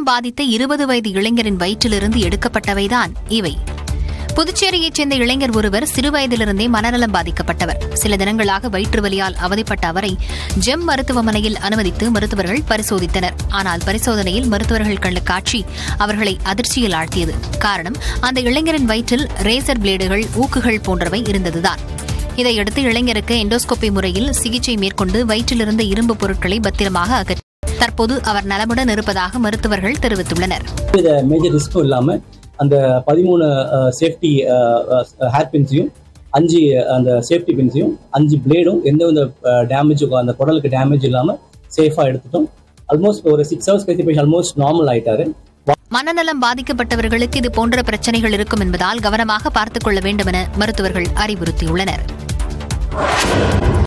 பாதித்த இருபது வயது இளைஞரின் வயிற்றிலிருந்து எடுக்கப்பட்டவைதான் இவை புதுச்சேரியைச் சேர்ந்த இளைஞர் ஒருவர் சிறுவயதிலிருந்தே மனநலம் பாதிக்கப்பட்டவர் சில தினங்களாக வயிற்று வலியால் அவதிப்பட்ட அவரை ஜெம் மருத்துவமனையில் அனுமதித்து மருத்துவர்கள் பரிசோதித்தனர் ஆனால் பரிசோதனையில் மருத்துவர்கள் கண்ட காட்சி அவர்களை அதிர்ச்சியில் ஆழ்த்தியது காரணம் அந்த இளைஞரின் வயிற்றில் ரேசர் பிளேடுகள் ஊக்குகள் போன்றவை இருந்ததுதான் இதையடுத்து இளைஞருக்கு எண்டோஸ்கோபி முறையில் சிகிச்சை மேற்கொண்டு வயிற்றிலிருந்த இரும்பு பொருட்களை பத்திரமாக அகற்றி தற்போது அவர் நலமுடன் இருப்பதாக மருத்துவர்கள் தெரிவித்துள்ளனர் வித மேஜர் ரிஸ்க்கும் இல்லாமல் அந்த பதிமூணு சேஃப்டி ஹேர் பின்ஸையும் அஞ்சு அந்த சேஃப்டி பின்ஸையும் அஞ்சு பிளேடும் எந்தவித டேமேஜுக்கும் அந்த குடலுக்கு டேமேஜ் இல்லாமல் சேஃபாக எடுத்துட்டோம் ஆல்மோஸ்ட் ஒரு சிக்ஸ் ஹவர்ஸ் கழிச்சு பேஷண்ட் ஆல்மோஸ்ட் நார்மல் ஆயிட்டாரு மனநலம் பாதிக்கப்பட்டவர்களுக்கு இது போன்ற பிரச்சனைகள் இருக்கும் என்பதால் கவனமாக பார்த்துக் கொள்ள வேண்டும் என மருத்துவர்கள் அறிவுறுத்தியுள்ளனர்